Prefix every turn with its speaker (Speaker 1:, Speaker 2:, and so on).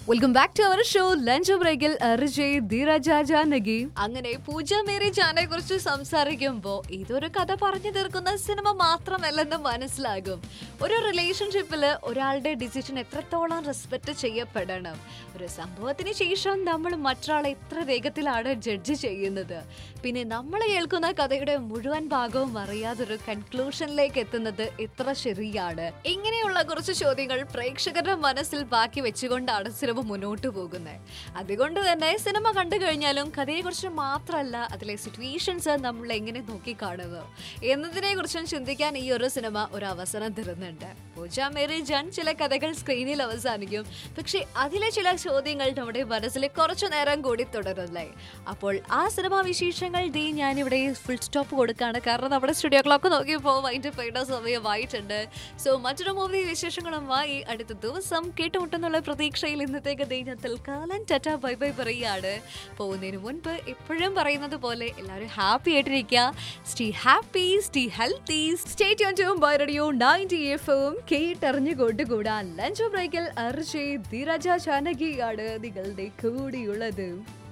Speaker 1: welcome back to our show lunch ബ്രേക്കിൽ അർജയ് ധീരജ ജാനകി അങ്ങനെ പൂജ Mary ജാനെ കുറിച്ച് സംസാരിക്കുമ്പോൾ ഇതൊരു കഥ പറഞ്ഞു തീർക്കുന്ന സിനിമ മാത്രമല്ലെന്ന് മനസ്സിലാകും ഒരു റിലേഷൻഷിപ്പിൽ ഒരാളുടെ ഡിസിഷൻ എത്രത്തോളം റെസ്പെക്ട് ചെയ്യപ്പെടണം ഒരു സംഭവത്തിന് ശേഷം നമ്മൾ മറ്റൊരാളെ എത്ര വേഗത്തിലാണ് ജഡ്ജ് ചെയ്യുന്നത് പിന്നെ നമ്മൾ കേൾക്കുന്ന കഥയുടെ മുഴുവൻ ഭാഗവും അറിയാതൊരു കൺക്ലൂഷനിലേക്ക് എത്തുന്നത് എത്ര ശരിയാണ് ഇങ്ങനെയുള്ള കുറച്ച് ചോദ്യങ്ങൾ പ്രേക്ഷകരുടെ മനസ്സിൽ ബാക്കി വെച്ചുകൊണ്ടാണ് സിനിമ മുന്നോട്ട് പോകുന്നത് അതുകൊണ്ട് തന്നെ സിനിമ കണ്ടു കഴിഞ്ഞാലും കഥയെക്കുറിച്ച് മാത്രമല്ല അതിലെ സിറ്റുവേഷൻസ് നമ്മൾ എങ്ങനെ നോക്കി കാണുന്നു എന്നതിനെ കുറിച്ചും ചിന്തിക്കാൻ ഈ ഒരു സിനിമ ഒരു അവസരം തരുന്നുണ്ട് പൂജ മേരി ജൺ ചില കഥകൾ സ്ക്രീനിൽ അവസാനിക്കും പക്ഷെ അതിലെ ചില ചോദ്യങ്ങൾ നമ്മുടെ മനസ്സിൽ കുറച്ചു നേരം കൂടി തുടരുന്നേ അപ്പോൾ ആ സിനിമ വിശേഷങ്ങൾ ദീ ഞാനിവിടെ ഫുൾ സ്റ്റോപ്പ് കൊടുക്കുകയാണ് കാരണം നമ്മുടെ സ്റ്റുഡിയോ ക്ലോക്ക് നോക്കിയപ്പോൾ വൈകിട്ട് പോയിട്ട സമയമായിട്ടുണ്ട് സോ മറ്റൊരു മൂവി വിശേഷങ്ങളുമായി അടുത്ത ദിവസം കേട്ടുമുട്ടെന്നുള്ള പ്രതീക്ഷയിൽ ഇന്നത്തേക്ക് ദേ ഞാൻ തൽക്കാലം ടറ്റ ബൈ ബൈ പറയുകയാണ് പോകുന്നതിന് മുൻപ് എപ്പോഴും പറയുന്നത് പോലെ എല്ലാവരും ഹാപ്പി ആയിട്ടിരിക്കുക stay happy stay healthy stay tune to by radio ninety എഫും കേട്ടറിഞ്ഞുകൊണ്ട് കൂടാൻ ലഞ്ച് ബ്രേക്കിൽ അർജയ് ധീരജ ജാനകിയാണ് നിങ്ങളുടെ കൂടിയുള്ളത്